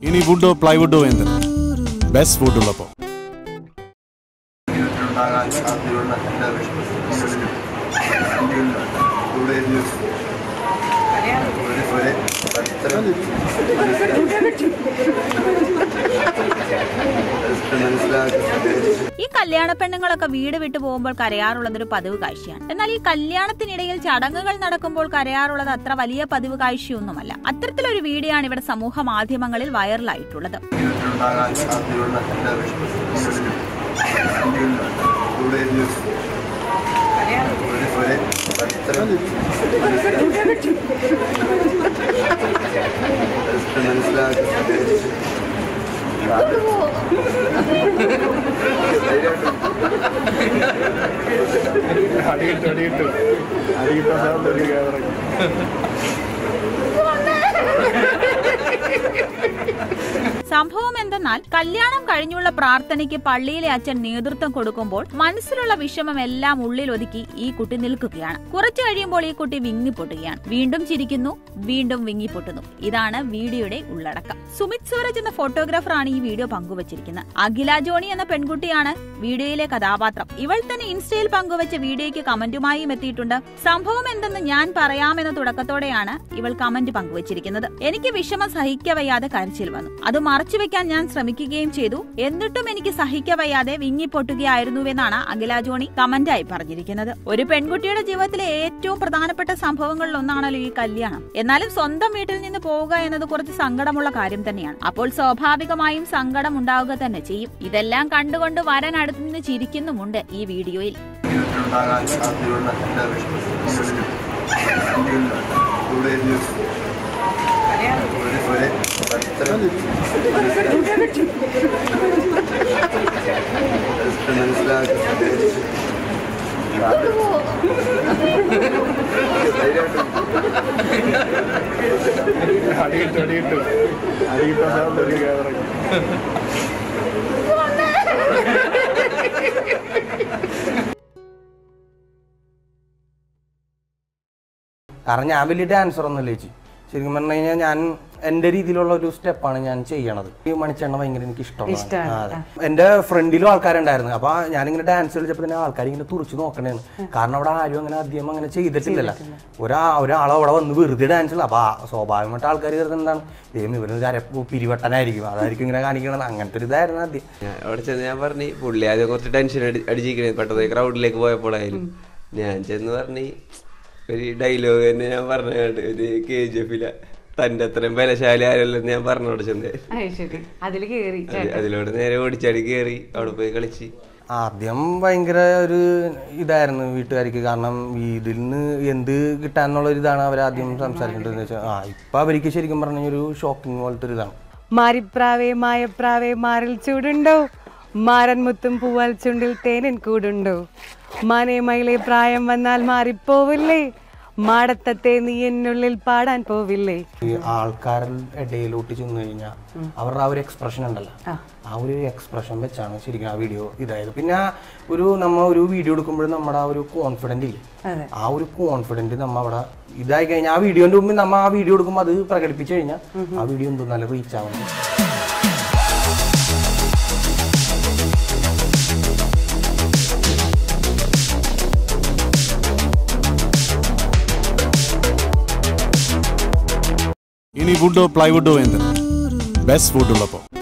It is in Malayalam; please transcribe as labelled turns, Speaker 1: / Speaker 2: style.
Speaker 1: ഇനി വുഡോ പ്ലൈവുഡോ എന്ത് ബെസ്റ്റ് വുഡ് ഉള്ളപ്പോ
Speaker 2: ഉണ്ടാകാൻ സാധ്യതയുള്ള എല്ലാ വിശ്വസിക്കുന്നു ഇവിടെ ഒരു ഒരു പത്രം മനസ്സിലാക്കി
Speaker 3: ഈ കല്യാണ പെണ്ണുങ്ങളൊക്കെ വീട് വിട്ടു പോകുമ്പോൾ കരയാറുള്ളത് ഒരു പതിവ് കാഴ്ചയാണ് എന്നാൽ ഈ കല്യാണത്തിനിടയിൽ ചടങ്ങുകൾ നടക്കുമ്പോൾ കരയാറുള്ളത് അത്ര വലിയ പതിവ് കാഴ്ചയൊന്നുമല്ല അത്തരത്തിലൊരു വീഡിയോ ആണ് ഇവിടെ സമൂഹ മാധ്യമങ്ങളിൽ വൈറലായിട്ടുള്ളത്
Speaker 2: ഉണ്ടാകാൻ സാധ്യതയുള്ള എല്ലാ വിശ്വസിക്കുന്നു ഇവിടെ ഒരു ഒരു പത്രം മനസ്സിലാക്കി
Speaker 4: അടിയിട്ടു അടിയിട്ടു അടിയിട്ട ഒരു ക്യാമറ
Speaker 3: സംഭവം എന്തെന്നാൽ കല്യാണം കഴിഞ്ഞുള്ള പ്രാർത്ഥനയ്ക്ക് പള്ളിയിലെ അച്ഛൻ നേതൃത്വം കൊടുക്കുമ്പോൾ മനസ്സിലുള്ള വിഷമം എല്ലാം ഉള്ളിൽ ഒതുക്കി ഈ കുട്ടി നിൽക്കുകയാണ് കുറച്ചു കഴിയുമ്പോൾ ഈ കുട്ടി വിങ്ങിപ്പൊട്ടുകയാണ് വീണ്ടും ചിരിക്കുന്നു വീണ്ടും വിങ്ങിപ്പൊട്ടുന്നു ഇതാണ് വീഡിയോയുടെ ഉള്ളടക്കം സുമിത് സൂരജ് എന്ന ഫോട്ടോഗ്രാഫറാണ് ഈ വീഡിയോ പങ്കുവച്ചിരിക്കുന്നത് അഖില ജോണി എന്ന പെൺകുട്ടിയാണ് വീഡിയോയിലെ കഥാപാത്രം ഇവൾ തന്നെ ഇൻസ്റ്റയിൽ പങ്കുവച്ച വീഡിയോയ്ക്ക് കമന്റുമായും എത്തിയിട്ടുണ്ട് സംഭവം എന്തെന്ന് ഞാൻ പറയാമെന്ന തുടക്കത്തോടെയാണ് ഇവൾ കമന്റ് പങ്കുവച്ചിരിക്കുന്നത് എനിക്ക് വിഷമം സഹിക്കവയ്യാതെ കരച്ചിൽ വന്നു അത് മറച്ചുവെക്കാൻ ഞാൻ ശ്രമിക്കുകയും ചെയ്തു എന്നിട്ടും എനിക്ക് സഹിക്കവയ്യാതെ വിങ്ങിപ്പൊട്ടുകയായിരുന്നുവെന്നാണ് അഖില ജോണി കമന്റായി പറഞ്ഞിരിക്കുന്നത് ഒരു പെൺകുട്ടിയുടെ ജീവിതത്തിലെ ഏറ്റവും പ്രധാനപ്പെട്ട സംഭവങ്ങളിൽ ഒന്നാണല്ലോ ഈ കല്യാണം എന്നാലും സ്വന്തം വീട്ടിൽ നിന്ന് പോവുക എന്നത് കുറച്ച് സങ്കടമുള്ള കാര്യം തന്നെയാണ് അപ്പോൾ സ്വാഭാവികമായും സങ്കടം ഉണ്ടാവുക തന്നെ ചെയ്യും ഇതെല്ലാം കണ്ടുകൊണ്ട് വരൻ അടുത്ത് നിന്ന് ചിരിക്കുന്നുമുണ്ട് ഈ വീഡിയോയിൽ
Speaker 2: ഉണ്ടാകാൻ സാധ്യതയുള്ള എല്ലാ വിശ്വസിക്കുന്നു ഇവിടെ ഒരു ഒരു പത്രം മനസ്സിലാക്കി
Speaker 4: അടിയിട്ടു അടിയിട്ടു അടിയിട്ട ഒരു ക്യാമറ
Speaker 5: കാരണം ഞാൻ വലിയ ഡാൻസർ ഒന്നുമല്ല ചേച്ചി ശരിക്കും പറഞ്ഞു കഴിഞ്ഞാൽ ഞാൻ എൻ്റെ രീതിയിലുള്ള ഒരു സ്റ്റെപ്പാണ് ഞാൻ ചെയ്യണത് ഈ മണിച്ചെണ്ണ ഭയങ്കര എനിക്ക് ഇഷ്ടമാണ് എൻ്റെ ഫ്രണ്ടിലും ആൾക്കാരുണ്ടായിരുന്നു അപ്പൊ ഞാനിങ്ങനെ ഡാൻസ് കളിച്ചപ്പോൾ തന്നെ ആൾക്കാർ ഇങ്ങനെ തുറച്ചു നോക്കണേന്ന് കാരണം അവിടെ ആരും അങ്ങനെ അധികം അങ്ങനെ ചെയ്തിട്ടില്ലല്ലോ ഒരാ ഒരാൾ അവിടെ വന്ന് വെറുതെ ഡാൻസ് കളിക്കും അപ്പൊ ആ സ്വാഭാവികമായിട്ട് ആൾക്കാർ കരുതുന്നത് എന്താണ് ദൈവം ഇവരൊരു അരപ്പ് പിരിവട്ടനായിരിക്കും അതായിരിക്കും ഇങ്ങനെ കാണിക്കണത് അങ്ങനത്തെ ഒരു ഇതായിരുന്നു ആദ്യം
Speaker 6: ഞാൻ അവിടെ ചെന്ന് ഞാൻ പറഞ്ഞു പുള്ളി ആദ്യം കുറച്ച് ടെൻഷൻ അടി അടിച്ചിരിക്കണേ പെട്ടെന്ന് ക്രൗഡിലേക്ക് പോയപ്പോഴായാലും ഞാൻ ചെന്ന് പറഞ്ഞ് ഒരു ഡയലോഗ് തന്നെ ഞാൻ പറഞ്ഞു കേട്ട് ഒരു കെ ജി എഫില തന്റെ അത്രയും ബലശാലി ആരല്ലെന്ന് ഞാൻ പറഞ്ഞോട് ചെന്നേ
Speaker 7: അത് ശരി അതില് കേറി
Speaker 6: അത് അതിലൂടെ നേരെ ഓടിച്ചാടി കയറി അവിടെ പോയി കളിച്ച്
Speaker 5: ആദ്യം ഭയങ്കര ഒരു ഇതായിരുന്നു വീട്ടുകാർക്ക് കാരണം ഇതിൽ നിന്ന് എന്ത് കിട്ടാന്നുള്ള ഒരു ഇതാണ് അവർ ആദ്യം സംസാരിക്കേണ്ടതെന്ന് വെച്ചാൽ ആ ഇപ്പൊ അവർക്ക് ശരിക്കും പറഞ്ഞ ഒരു ഷോക്കിംഗ് പോലത്തെ ഒരു ഇതാണ്
Speaker 7: മാരിപ്രാവേ മായപ്രാവേ മാറിൽ ചൂടുണ്ടോ മാരൻ മുത്തും പൂവാൽ ചുണ്ടിൽ തേനിൻ കൂടുണ്ടോ മാനേ മയിലെ പ്രായം വന്നാൽ മാറിപ്പോവില്ലേ മാടത്തത്തെ നീ എന്നുള്ളിൽ പാടാൻ പോവില്ലേ
Speaker 5: ഈ ആൾക്കാരുടെ ഇടയിലോട്ട് ചെന്ന് കഴിഞ്ഞാൽ അവരുടെ ആ ഒരു എക്സ്പ്രഷൻ ഉണ്ടല്ലോ ആ ഒരു എക്സ്പ്രഷൻ വെച്ചാണ് ശരിക്കും ആ വീഡിയോ ഇതായത് പിന്നെ ആ ഒരു നമ്മൾ ഒരു വീഡിയോ എടുക്കുമ്പോഴും നമ്മുടെ ആ ഒരു കോൺഫിഡന്റ് ഇല്ലേ ആ ഒരു കോൺഫിഡന്റ് നമ്മ അവിടെ ഇതായി കഴിഞ്ഞാൽ ആ വീഡിയോന്റെ മുമ്പിൽ നമ്മ ആ വീഡിയോ എടുക്കുമ്പോൾ അത് പ്രകടിപ്പിച്ചു കഴിഞ്ഞാൽ ആ വീഡിയോ എന്തോ നല്ല റീച്ച് ആവുന്നത്
Speaker 1: ഇനി വുഡോ പ്ലൈവുഡോ എന്ത് ബെസ്റ്റ് വുഡ് ഉള്ളപ്പോ